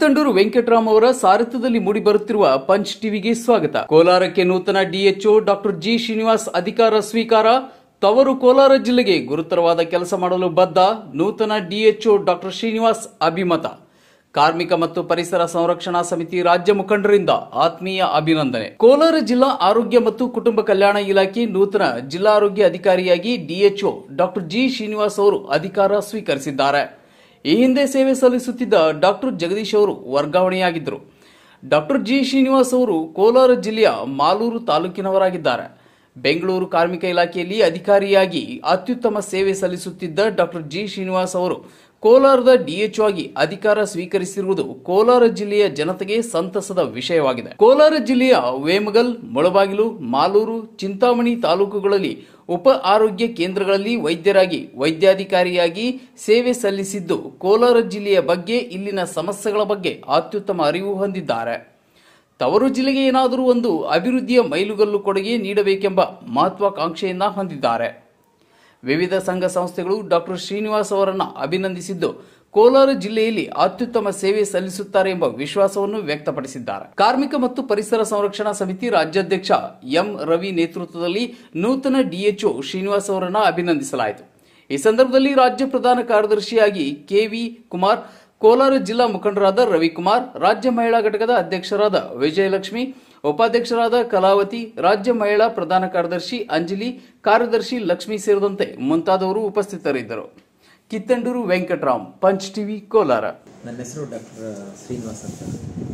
ಕಿತ್ತಂಡೂರು ವೆಂಕಟರಾಮ್ ಅವರ ಸಾರಥ್ಯದಲ್ಲಿ ಮೂಡಿಬರುತ್ತಿರುವ ಪಂಚ್ ಟಿವಿಗೆ ಸ್ವಾಗತ ಕೋಲಾರಕ್ಕೆ ನೂತನ ಡಿಎಚ್ಒ ಡಾಕ್ಟರ್ ಜಿ ಶ್ರೀನಿವಾಸ್ ಅಧಿಕಾರ ಸ್ವೀಕಾರ ತವರು ಕೋಲಾರ ಜಿಲ್ಲೆಗೆ ಗುರುತರವಾದ ಕೆಲಸ ಮಾಡಲು ಬದ್ಧ ನೂತನ ಡಿಎಚ್ಒ ಡಾಕ್ಟರ್ ಶ್ರೀನಿವಾಸ್ ಅಭಿಮತ ಕಾರ್ಮಿಕ ಮತ್ತು ಪರಿಸರ ಸಂರಕ್ಷಣಾ ಸಮಿತಿ ರಾಜ್ಯ ಮುಖಂಡರಿಂದ ಆತ್ಮೀಯ ಅಭಿನಂದನೆ ಕೋಲಾರ ಜಿಲ್ಲಾ ಆರೋಗ್ಯ ಮತ್ತು ಕುಟುಂಬ ಕಲ್ಯಾಣ ಇಲಾಖೆ ನೂತನ ಜಿಲ್ಲಾ ಆರೋಗ್ಯ ಅಧಿಕಾರಿಯಾಗಿ ಡಿಎಚ್ಒ ಡಾಕ್ಟರ್ ಜಿ ಶ್ರೀನಿವಾಸ್ ಅವರು ಅಧಿಕಾರ ಸ್ವೀಕರಿಸಿದ್ದಾರೆ ಈ ಹಿಂದೆ ಸೇವೆ ಸಲ್ಲಿಸುತ್ತಿದ್ದ ಡಾಕ್ಟರ್ ಜಗದೀಶ್ ಅವರು ವರ್ಗಾವಣೆಯಾಗಿದ್ದರು ಡಾಕ್ಟರ್ ಜಿ ಶ್ರೀನಿವಾಸ್ ಅವರು ಕೋಲಾರ ಜಿಲ್ಲೆಯ ಮಾಲೂರು ತಾಲೂಕಿನವರಾಗಿದ್ದಾರೆ ಬೆಂಗಳೂರು ಕಾರ್ಮಿಕ ಇಲಾಖೆಯಲ್ಲಿ ಅಧಿಕಾರಿಯಾಗಿ ಅತ್ಯುತ್ತಮ ಸೇವೆ ಸಲ್ಲಿಸುತ್ತಿದ್ದ ಡಾಕ್ಟರ್ ಜಿ ಶ್ರೀನಿವಾಸ್ ಅವರು ಕೋಲಾರದ ಡಿಎಚ್ಒ ಆಗಿ ಅಧಿಕಾರ ಸ್ವೀಕರಿಸಿರುವುದು ಕೋಲಾರ ಜಿಲ್ಲೆಯ ಜನತೆಗೆ ಸಂತಸದ ವಿಷಯವಾಗಿದೆ ಕೋಲಾರ ಜಿಲ್ಲೆಯ ವೇಮಗಲ್ ಮೊಳಬಾಗಿಲು ಮಾಲೂರು ಚಿಂತಾಮಣಿ ತಾಲೂಕುಗಳಲ್ಲಿ ಉಪ ಆರೋಗ್ಯ ಕೇಂದ್ರಗಳಲ್ಲಿ ವೈದ್ಯರಾಗಿ ವೈದ್ಯಾಧಿಕಾರಿಯಾಗಿ ಸೇವೆ ಸಲ್ಲಿಸಿದ್ದು ಕೋಲಾರ ಜಿಲ್ಲೆಯ ಬಗ್ಗೆ ಇಲ್ಲಿನ ಸಮಸ್ಯೆಗಳ ಬಗ್ಗೆ ಅತ್ಯುತ್ತಮ ಅರಿವು ಹೊಂದಿದ್ದಾರೆ ತವರು ಜಿಲ್ಲೆಗೆ ಏನಾದರೂ ಒಂದು ಅಭಿವೃದ್ಧಿಯ ಮೈಲುಗಲ್ಲು ಕೊಡುಗೆ ನೀಡಬೇಕೆಂಬ ಮಹತ್ವಾಕಾಂಕ್ಷೆಯನ್ನ ಹೊಂದಿದ್ದಾರೆ ವಿವಿಧ ಸಂಘ ಸಂಸ್ಥೆಗಳು ಡಾಕ್ಟರ್ ಶ್ರೀನಿವಾಸ್ ಅವರನ್ನು ಅಭಿನಂದಿಸಿದ್ದು ಕೋಲಾರ ಜಿಲ್ಲೆಯಲ್ಲಿ ಅತ್ಯುತ್ತಮ ಸೇವೆ ಸಲ್ಲಿಸುತ್ತಾರೆ ಎಂಬ ವಿಶ್ವಾಸವನ್ನು ವ್ಯಕ್ತಪಡಿಸಿದ್ದಾರೆ ಕಾರ್ಮಿಕ ಮತ್ತು ಪರಿಸರ ಸಂರಕ್ಷಣಾ ಸಮಿತಿ ರಾಜ್ಯಾಧ್ಯಕ್ಷ ಎಂ ರವಿ ನೇತೃತ್ವದಲ್ಲಿ ನೂತನ ಡಿಎಚ್ಒ ಶ್ರೀನಿವಾಸ್ ಅವರನ್ನು ಅಭಿನಂದಿಸಲಾಯಿತು ಈ ಸಂದರ್ಭದಲ್ಲಿ ರಾಜ್ಯ ಪ್ರಧಾನ ಕಾರ್ಯದರ್ಶಿಯಾಗಿ ಕೆವಿ ಕುಮಾರ್ ಕೋಲಾರ ಜಿಲ್ಲಾ ಮುಖಂಡರಾದ ರವಿಕುಮಾರ್ ರಾಜ್ಯ ಮಹಿಳಾ ಘಟಕದ ಅಧ್ಯಕ್ಷರಾದ ವಿಜಯಲಕ್ಷ್ಮಿ ಉಪಾಧ್ಯಕ್ಷರಾದ ಕಲಾವತಿ ರಾಜ್ಯ ಮಹಿಳಾ ಪ್ರಧಾನ ಕಾರ್ಯದರ್ಶಿ ಅಂಜಲಿ ಕಾರ್ಯದರ್ಶಿ ಲಕ್ಷ್ಮಿ ಸೇರಿದಂತೆ ಮುಂತಾದವರು ಉಪಸ್ಥಿತರಿದ್ದರು ಕಿತ್ತಂಡೂರು ವೆಂಕಟರಾಮ್ ಪಂಚ್ ಟಿವಿ ಕೋಲಾರ ನನ್ನ ಹೆಸರು ಡಾಕ್ಟರ್ ಶ್ರೀನಿವಾಸ್ ಅಂತ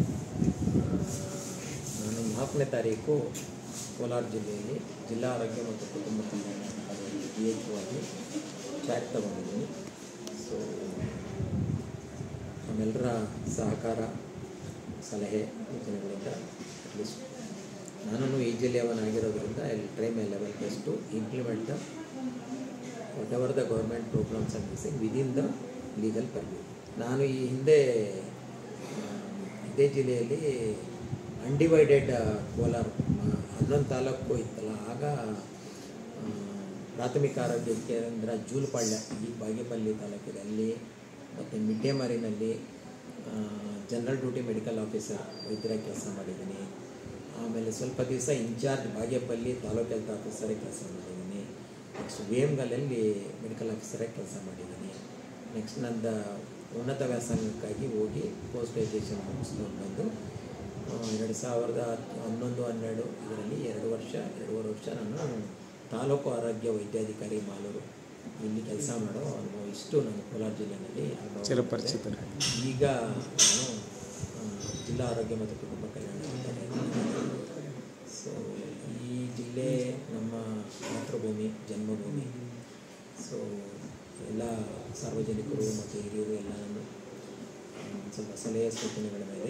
ನಾನು ನಾಲ್ಕನೇ ತಾರೀಕು ಕೋಲಾರ ಜಿಲ್ಲೆಯಲ್ಲಿ ಜಿಲ್ಲಾ ಆರೋಗ್ಯ ಮತ್ತು ಕುಟುಂಬ ಕಲ್ಯಾಣ ಅಧಿಕಾರಿಯಾಗಿ ಡಿ ಎಚ್ ಆಗಿ ಚಾಟ್ ತಗೊಂಡಿದ್ದೀನಿ ಸೊ ನಮ್ಮೆಲ್ಲರ ಸಹಕಾರ ಸಲಹೆ ಸೂಚನೆಗಳಿಂದ ಅಟ್ಲೀಸ್ಟ್ ನಾನು ಈ ಜಿಲ್ಲೆಯವನಾಗಿರೋದ್ರಿಂದ I try my level best to implement the whatever the government programmes are missing within the legal purview ನಾನು ಈ ಹಿಂದೆ ಆ, ಇದೇ ಜಿಲ್ಲೆಯಲ್ಲಿ ಅನ್ಡಿವೈಡೆಡ್ ಕೋಲಾರ ಆ, ಹನ್ನೊಂದು ತಾಲೂಕು ಇತ್ತಲ್ಲ ಆಗ ಆ, ಪ್ರಾಥಮಿಕ ಆರೋಗ್ಯ ಕೇಂದ್ರ ಜೂಲಪಾಳ್ಯ ಈ ಬಾಗೇಪಲ್ಲಿ ತಾಲೂಕಿದೆ ಅಲ್ಲಿ ಮತ್ತು ಮಿಡ್ಡೇಮಾರಿನಲ್ಲಿ ಜನರಲ್ ಡ್ಯೂಟಿ ಮೆಡಿಕಲ್ ಆಫೀಸರ್ ವೈದ್ಯರಾಗಿ ಕೆಲಸ ಮಾಡಿದ್ದೀನಿ ಆಮೇಲೆ ಸ್ವಲ್ಪ ದಿವಸ ಇನ್ಚಾರ್ಜ್ ಬಾಗೇಪಲ್ಲಿ ತಾಲೂಕು ಹೆಲ್ತ್ ಆಫೀಸರಾಗಿ ಕೆಲಸ ಮಾಡಿದ್ದೀನಿ ನೆಕ್ಸ್ಟ್ ವೇಮ್ಗಲಲ್ಲಿ ಮೆಡಿಕಲ್ ಆಫೀಸರಾಗಿ ಕೆಲಸ ಮಾಡಿದ್ದೀನಿ ನೆಕ್ಸ್ಟ್ ನಂದು ಉನ್ನತ ವ್ಯಾಸಂಗಕ್ಕಾಗಿ ಹೋಗಿ ಪೋಸ್ಟ್ ಗ್ರ್ಯಾಜುಯೇಷನ್ ಮುಗಿಸ್ಕೊಂಡು ಬಂದು ಆ, ಎರಡು ಸಾವಿರದ ಹನ್ನೊಂದು ಹನ್ನೆರಡು ಇದರಲ್ಲಿ ಎರಡು ವರ್ಷ ಎರಡೂವರೆ ವರ್ಷ ನಾನು ತಾಲೂಕು ಆರೋಗ್ಯ ವೈದ್ಯಾಧಿಕಾರಿ ಮಾಲೂರು ಇಲ್ಲಿ ಕೆಲಸ ಮಾಡೋ ಅನುಭವ ಇಷ್ಟು ನಾನು ಕೋಲಾರ ಜಿಲ್ಲೆಯಲ್ಲಿ ಅನುಭವ ಚಿರಪರಿಚಿತರು. ಈಗ ನಾನು ಆ, ಜಿಲ್ಲಾ ಆರೋಗ್ಯ ಮತ್ತು ಕುಟುಂಬ ಕಲ್ಯಾಣ ಅಧಿಕಾರಿಯಾಗಿದ್ದೀನಿ. ಸೊ ಈ ಜಿಲ್ಲೆ ನಮ್ಮ ಮಾತೃಭೂಮಿ ಜನ್ಮಭೂಮಿ ಸೊ ಎಲ್ಲ ಸಾರ್ವಜನಿಕರು ಮತ್ತು ಹಿರಿಯರು ಎಲ್ಲ ನಾನು ಆ, ಸ್ವಲ್ಪ ಸಲಹೆ ಸೂಚನೆಗಳ ಮೇಲೆ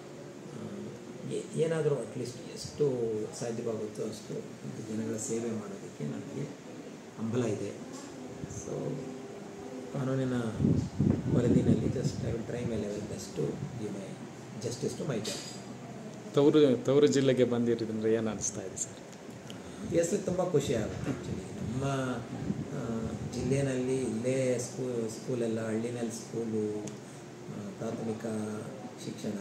ಏನಾದರೂ ಅಟ್ಲೀಸ್ಟ್ ಎಷ್ಟು ಸಾಧ್ಯವಾಗುತ್ತೋ ಅಷ್ಟು ಒಂದು ಜನಗಳ ಸೇವೆ ಮಾಡೋದಕ್ಕೆ ನನಗೆ ಹಂಬಲ ಇದೆ ಸೊ ಕಾನೂನಿನ ವರದಿನಲ್ಲಿ just I will try my level best to give my justice to my job ತವರು ತವರು ಜಿಲ್ಲೆಗೆ ಬಂದಿರೋದ್ರಿಂದ ಏನು ಅನಿಸ್ತಾ ಇದೆ ಸರ್ ಎಸ್ ತುಂಬ ಖುಷಿ ಆಗುತ್ತೆ ಆ್ಯಕ್ಚುಲಿ ನಮ್ಮ ಆ, ಜಿಲ್ಲೆಯಲ್ಲಿ ಇಲ್ಲೇ ಸ್ಕೂ ಸ್ಕೂಲೆಲ್ಲ ಹಳ್ಳಿನಲ್ಲಿ ಸ್ಕೂಲು ಆ, ಪ್ರಾಥಮಿಕ ಶಿಕ್ಷಣ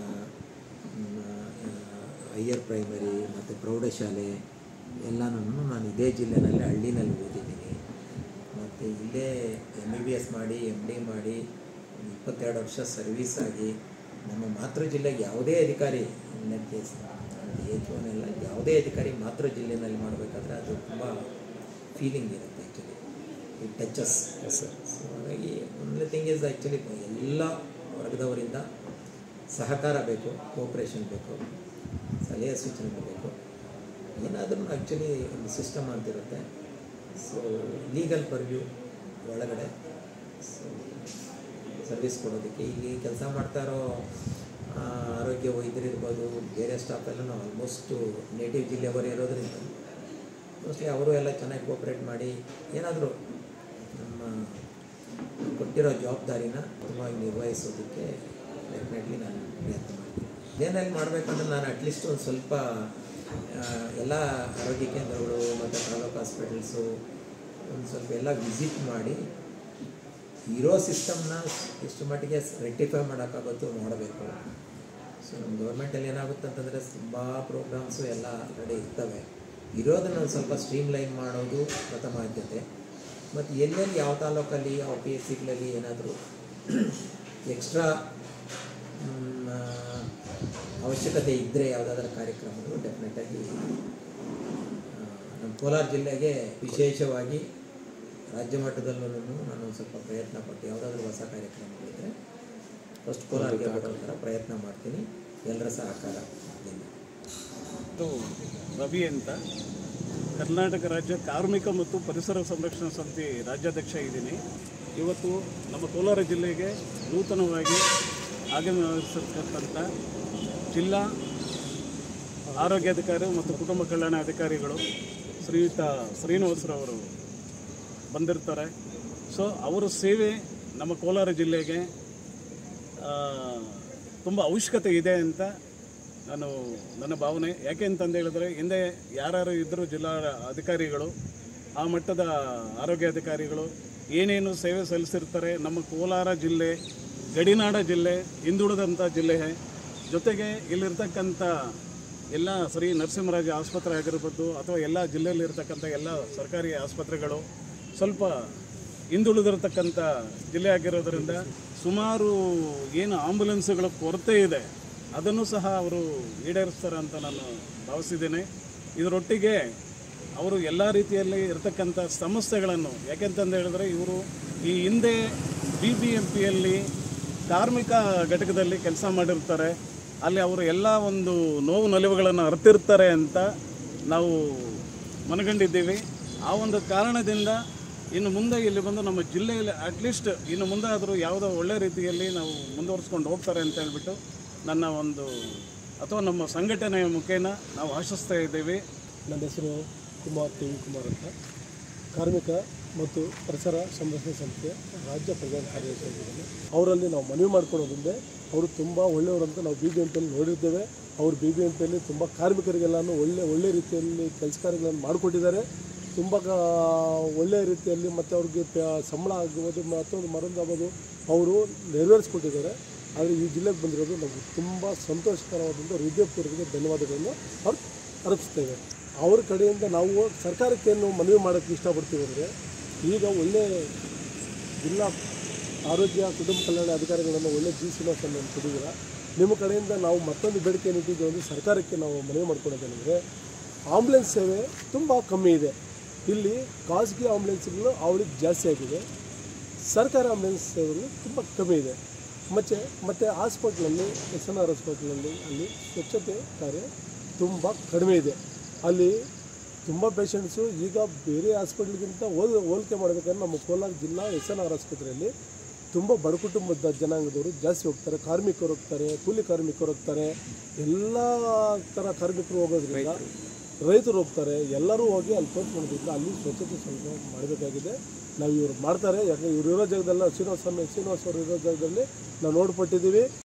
ಹೈಯರ್ ಪ್ರೈಮರಿ ಮತ್ತು ಪ್ರೌಢಶಾಲೆ ಎಲ್ಲನೂ ನಾನು ಇದೇ ಜಿಲ್ಲೆನಲ್ಲಿ ಹಳ್ಳಿನಲ್ಲಿ ಓದಿದ್ದೀನಿ ಮತ್ತು ಇಲ್ಲೇ ಎಮ್ ಬಿ ಬಿ ಎಸ್ ಮಾಡಿ ಎಮ್ ಡಿ ಮಾಡಿ ಒಂದು ಇಪ್ಪತ್ತೆರಡು ವರ್ಷ ಸರ್ವೀಸ್ ಆಗಿ ನಮ್ಮ ಮಾತೃ ಜಿಲ್ಲೆಗೆ ಯಾವುದೇ ಅಧಿಕಾರಿ ಕೇಸ್ ಎಚ್ ಎಲ್ಲ ಯಾವುದೇ ಅಧಿಕಾರಿ ಮಾತೃ ಜಿಲ್ಲೆಯಲ್ಲಿ ಮಾಡಬೇಕಾದ್ರೆ ಅದು ತುಂಬ ಫೀಲಿಂಗ್ ಇರುತ್ತೆ actually it touches us sir so ಹಾಗಾಗಿ ಒನ್ಲಿ ಥಿಂಗ್ ಇಸ್ ಆ್ಯಕ್ಚುಲಿ ಎಲ್ಲ ವರ್ಗದವರಿಂದ ಸಹಕಾರ ಬೇಕು ಕೋಪ್ರೇಷನ್ ಬೇಕು ಸಲಹೆ ಸೂಚನೆ ಬೇಕು ಏನಾದರೂ ಆ್ಯಕ್ಚುಲಿ ಒಂದು ಸಿಸ್ಟಮ್ ಅಂತಿರುತ್ತೆ ಸೊ ಲೀಗಲ್ ಪರ್ವ್ಯೂ ಒಳಗಡೆ ಸೊ ಸರ್ವಿಸ್ ಕೊಡೋದಕ್ಕೆ ಇಲ್ಲಿ ಕೆಲಸ ಮಾಡ್ತಾ ಇರೋ ಆ, ಆರೋಗ್ಯ ವೈದ್ಯರಿರ್ಬೋದು ಬೇರೆ ಸ್ಟಾಫ್ ಎಲ್ಲ ನಾವು ಆಲ್ಮೋಸ್ಟು ನೇಟಿವ್ ಜಿಲ್ಲೆಯವರು ಇರೋದ್ರಿಂದ ಮೋಸ್ಟ್ಲಿ ಅವರು ಎಲ್ಲ ಚೆನ್ನಾಗಿ ಕೋಪ್ರೇಟ್ ಮಾಡಿ ಏನಾದರೂ ನಮ್ಮ ಕೊಟ್ಟಿರೋ ಜವಾಬ್ದಾರಿನ ಉತ್ತಮವಾಗಿ ನಿರ್ವಹಿಸೋದಕ್ಕೆ ಡೆಫಿನೆಟ್ಲಿ ನಾನು ಪ್ರಯತ್ನ ಮಾಡ್ತೀನಿ ಏನಲ್ಲಿ ಮಾಡಬೇಕಂದ್ರೆ ನಾನು ಅಟ್ಲೀಸ್ಟ್ ಒಂದು ಸ್ವಲ್ಪ ಆ, ಎಲ್ಲ ಆರೋಗ್ಯ ಕೇಂದ್ರಗಳು ಮತ್ತು ತಾಲೂಕು ಹಾಸ್ಪಿಟಲ್ಸು ಒಂದು ಸ್ವಲ್ಪ ಎಲ್ಲ ವಿಸಿಟ್ ಮಾಡಿ ಇರೋ ಸಿಸ್ಟಮ್ನ ಎಷ್ಟು ಮಟ್ಟಿಗೆ ರೆಕ್ಟಿಫೈ ಮಾಡೋಕ್ಕಾಗುತ್ತೋ ಮಾಡಬೇಕು ಸೊ ನಮ್ಮ ಗೌರ್ಮೆಂಟಲ್ಲಿ ಏನಾಗುತ್ತೆ ಅಂತಂದರೆ ತುಂಬ ಪ್ರೋಗ್ರಾಮ್ಸು ಎಲ್ಲ ಆಲ್ರೆಡಿ ಇರ್ತವೆ ಇರೋದನ್ನು ಒಂದು ಸ್ವಲ್ಪ ಸ್ಟ್ರೀಮ್ ಲೈನ್ ಮಾಡೋದು ಪ್ರಥಮ ಆದ್ಯತೆ ಮತ್ತು ಎಲ್ಲೆಲ್ಲಿ ಯಾವ ತಾಲೂಕಲ್ಲಿ ಯಾವ ಪಿ ಎಸ್ ಸಿಗಳಲ್ಲಿ ಏನಾದರೂ ಎಕ್ಸ್ಟ್ರಾ ಅವಶ್ಯಕತೆ ಇದ್ದರೆ ಯಾವುದಾದ್ರೂ ಕಾರ್ಯಕ್ರಮಗಳು ಡೆಫಿನೆಟಾಗಿ ನಮ್ಮ ಕೋಲಾರ ಜಿಲ್ಲೆಗೆ ವಿಶೇಷವಾಗಿ ರಾಜ್ಯ ಮಟ್ಟದಲ್ಲೂ ನಾನು ಒಂದು ಸ್ವಲ್ಪ ಪ್ರಯತ್ನ ಪಟ್ಟು ಯಾವುದಾದ್ರೂ ಹೊಸ ಕಾರ್ಯಕ್ರಮಗಳಿದ್ದರೆ ಫಸ್ಟ್ ಕೋಲಾರಿಗೆ ಬರೋ ಥರ ಪ್ರಯತ್ನ ಮಾಡ್ತೀನಿ ಎಲ್ಲರ ಸಹಕಾರ ಇಲ್ಲ ಇದು ರವಿ ಅಂತ ಕರ್ನಾಟಕ ರಾಜ್ಯ ಕಾರ್ಮಿಕ ಮತ್ತು ಪರಿಸರ ಸಂರಕ್ಷಣಾ ಸಮಿತಿ ರಾಜ್ಯಾಧ್ಯಕ್ಷ ಇದ್ದೀನಿ ಇವತ್ತು ನಮ್ಮ ಕೋಲಾರ ಜಿಲ್ಲೆಗೆ ನೂತನವಾಗಿ ಆಗಮಿಸಿರ್ತಕ್ಕಂಥ ಜಿಲ್ಲಾ ಆರೋಗ್ಯಾಧಿಕಾರಿ ಮತ್ತು ಕುಟುಂಬ ಕಲ್ಯಾಣ ಅಧಿಕಾರಿಗಳು ಶ್ರೀಯುತ ಶ್ರೀನಿವಾಸರವರು ಬಂದಿರ್ತಾರೆ ಸೊ ಅವರ ಸೇವೆ ನಮ್ಮ ಕೋಲಾರ ಜಿಲ್ಲೆಗೆ ತುಂಬ ಅವಶ್ಯಕತೆ ಇದೆ ಅಂತ ನಾನು ನನ್ನ ಭಾವನೆ ಯಾಕೆ ಅಂತಂದು ಹೇಳಿದ್ರೆ ಹಿಂದೆ ಯಾರ್ಯಾರು ಇದ್ದರು ಜಿಲ್ಲಾ ಅಧಿಕಾರಿಗಳು ಆ ಮಟ್ಟದ ಆರೋಗ್ಯಾಧಿಕಾರಿಗಳು ಏನೇನು ಸೇವೆ ಸಲ್ಲಿಸಿರ್ತಾರೆ ನಮ್ಮ ಕೋಲಾರ ಜಿಲ್ಲೆ ಗಡಿನಾಡ ಜಿಲ್ಲೆ ಹಿಂದುಳಿದಂಥ ಜಿಲ್ಲೆ ಜೊತೆಗೆ ಇಲ್ಲಿರ್ತಕ್ಕಂಥ ಎಲ್ಲ ಶ್ರೀ ನರಸಿಂಹರಾಜ ಆಸ್ಪತ್ರೆ ಆಗಿರ್ಬೋದು ಅಥವಾ ಎಲ್ಲ ಜಿಲ್ಲೆಯಲ್ಲಿರ್ತಕ್ಕಂಥ ಎಲ್ಲ ಸರ್ಕಾರಿ ಆಸ್ಪತ್ರೆಗಳು ಸ್ವಲ್ಪ ಹಿಂದುಳಿದಿರತಕ್ಕಂಥ ಜಿಲ್ಲೆ ಆಗಿರೋದ್ರಿಂದ ಸುಮಾರು ಏನು ಆಂಬುಲೆನ್ಸ್ಗಳ ಕೊರತೆ ಇದೆ ಅದನ್ನು ಸಹ ಅವರು ಈಡೇರಿಸ್ತಾರೆ ಅಂತ ನಾನು ಭಾವಿಸಿದ್ದೇನೆ ಇದರೊಟ್ಟಿಗೆ ಅವರು ಎಲ್ಲ ರೀತಿಯಲ್ಲಿ ಇರತಕ್ಕಂಥ ಸಮಸ್ಯೆಗಳನ್ನು ಯಾಕೆಂತಂದು ಹೇಳಿದ್ರೆ ಇವರು ಈ ಹಿಂದೆ ಬಿ ಬಿ ಎಂ ಪಿಯಲ್ಲಿ ಕಾರ್ಮಿಕ ಘಟಕದಲ್ಲಿ ಕೆಲಸ ಮಾಡಿರ್ತಾರೆ ಅಲ್ಲಿ ಅವರು ಎಲ್ಲ ಒಂದು ನೋವು ನಲಿವುಗಳನ್ನು ಅರ್ತಿರ್ತಾರೆ ಅಂತ ನಾವು ಮನಗಂಡಿದ್ದೀವಿ ಆ ಒಂದು ಕಾರಣದಿಂದ ಇನ್ನು ಮುಂದೆ ಇಲ್ಲಿ ಬಂದು ನಮ್ಮ ಜಿಲ್ಲೆಯಲ್ಲಿ ಅಟ್ಲೀಸ್ಟ್ ಇನ್ನು ಮುಂದೆ ಆದರೂ ಯಾವುದೋ ಒಳ್ಳೆ ರೀತಿಯಲ್ಲಿ ನಾವು ಮುಂದುವರಿಸ್ಕೊಂಡು ಹೋಗ್ತಾರೆ ಅಂತ ಹೇಳ್ಬಿಟ್ಟು ನನ್ನ ಒಂದು ಅಥವಾ ನಮ್ಮ ಸಂಘಟನೆಯ ಮುಖೇನ ನಾವು ಆಶಿಸ್ತಾ ಇದ್ದೀವಿ ನನ್ನ ಹೆಸರು ಕುಮಾರ್ ಟಿ ವಿ ಕುಮಾರ್ ಅಂತ ಕಾರ್ಮಿಕ ಮತ್ತು ಪರಿಸರ ಸಂರಕ್ಷಣಾ ಸಂಸ್ಥೆ ರಾಜ್ಯ ಪ್ರಧಾನ ಕಾರ್ಯದರ್ಶಿಯಾಗಿದ್ದೇನೆ ಅವರಲ್ಲಿ ನಾವು ಮನವಿ ಮಾಡ್ಕೊಳ್ಳೋದ್ರಿಂದ ಅವರು ತುಂಬ ಒಳ್ಳೆಯವರು ಅಂತ ನಾವು ಬಿ ಬಿ ಎಂ ಪಿಯಲ್ಲಿ ನೋಡಿದ್ದೇವೆ ಅವರು ಬಿ ಬಿ ಎಂ ಪಿಯಲ್ಲಿ ತುಂಬ ಕಾರ್ಮಿಕರಿಗೆಲ್ಲನೂ ಒಳ್ಳೆ ಒಳ್ಳೆ ರೀತಿಯಲ್ಲಿ ಕೆಲಸ ಕಾರ್ಯಗಳನ್ನು ಮಾಡಿಕೊಟ್ಟಿದ್ದಾರೆ ತುಂಬ ಒಳ್ಳೆಯ ರೀತಿಯಲ್ಲಿ ಮತ್ತು ಅವ್ರಿಗೆ ಪ- ಸಂಬಳ ಆಗ್ಬೋದು ಮತ್ತೊಂದು ಮರೊಂದು ಆಗ್ಬೋದು ಅವರು ನೆರವೇರಿಸ್ಕೊಟ್ಟಿದ್ದಾರೆ ಆದರೆ ಈ ಜಿಲ್ಲೆಗೆ ಬಂದಿರೋದು ನಮಗೆ ತುಂಬ ಸಂತೋಷಕರವಾದಂಥ ಹೃದಯಪೂರ್ವಕ ಧನ್ಯವಾದಗಳನ್ನು ಅವ್ರು ಅರ್ಪಿಸ್ತೇವೆ ಅವ್ರ ಕಡೆಯಿಂದ ನಾವು ಸರ್ಕಾರಕ್ಕೇನು ಮನವಿ ಮಾಡೋಕ್ಕೆ ಇಷ್ಟಪಡ್ತೀವಿ ಅಂದರೆ ಈಗ ಒಳ್ಳೆ ಜಿಲ್ಲಾ ಆರೋಗ್ಯ ಕುಟುಂಬ ಕಲ್ಯಾಣ ಅಧಿಕಾರಿಗಳನ್ನು ಒಳ್ಳೆ ಜಿ ಶ್ರೀನಿವಾಸನ್ ಕೊಟ್ಟಿದ್ದೀರ ನಿಮ್ಮ ಕಡೆಯಿಂದ ನಾವು ಮತ್ತೊಂದು ಬೇಡಿಕೆ ಇಟ್ಟಿದ್ದೀವಿ ಅಂದರೆ ಸರ್ಕಾರಕ್ಕೆ ನಾವು ಮನವಿ ಮಾಡ್ಕೊಳ್ಳೋದೇನೆಂದರೆ ಆಂಬುಲೆನ್ಸ್ ಸೇವೆ ತುಂಬ ಕಮ್ಮಿ ಇದೆ ಇಲ್ಲಿ ಖಾಸಗಿ ಆಂಬುಲೆನ್ಸ್ಗಳು ಅವಳಿಗೆ ಜಾಸ್ತಿ ಆಗಿದೆ ಸರ್ಕಾರ ಆಂಬುಲೆನ್ಸ್ ಸೇವೆಗಳು ತುಂಬ ಕಮ್ಮಿ ಇದೆ ಮತ್ತು ಮತ್ತು ಹಾಸ್ಪಿಟ್ಲಲ್ಲಿ ಎಸ್ ಎನ್ ಆರ್ ಹಾಸ್ಪಿಟ್ಲಲ್ಲಿ ಅಲ್ಲಿ ಸ್ವಚ್ಛತೆ ಕಾರ್ಯ ತುಂಬ ಕಡಿಮೆ ಇದೆ ಅಲ್ಲಿ ತುಂಬ ಪೇಷಂಟ್ಸು ಈಗ ಬೇರೆ ಹಾಸ್ಪಿಟ್ಲ್ಗಿಂತ ಹೋಲ್ ಹೋಲಿಕೆ ಮಾಡಬೇಕಾದ್ರೆ ನಮ್ಮ ಕೋಲಾರ ಜಿಲ್ಲಾ ಎಸ್ ಎನ್ ಆರ್ ಆಸ್ಪತ್ರೆಯಲ್ಲಿ ತುಂಬ ಬಡ ಕುಟುಂಬದ ಜನಾಂಗದವರು ಜಾಸ್ತಿ ಹೋಗ್ತಾರೆ ಕಾರ್ಮಿಕರು ಹೋಗ್ತಾರೆ ಕೂಲಿ ಕಾರ್ಮಿಕರು ಹೋಗ್ತಾರೆ ಎಲ್ಲ ಥರ ಕಾರ್ಮಿಕರು ಹೋಗೋದ್ರಿಂದ ರೈತರು ಹೋಗ್ತಾರೆ ಎಲ್ಲರೂ ಹೋಗಿ ಅಲ್ಲಿ ತೋರಿಸ್ಕೊಂಡಿದ್ರಿಂದ ಅಲ್ಲಿ ಸ್ವಚ್ಛತೆ ಸ್ವಲ್ಪ ಮಾಡಬೇಕಾಗಿದೆ ನಾವು ಇವ್ರು ಮಾಡ್ತಾರೆ ಯಾಕಂದರೆ ಇವ್ರು ಇರೋ ಜಾಗದಲ್ಲ ಶ್ರೀನಿವಾಸ ಶ್ರೀನಿವಾಸ್ ಅವರು ಇರೋ ಜಾಗದಲ್ಲಿ ನಾವು ನೋಡ್ಪಟ್ಟಿದ್ದೀವಿ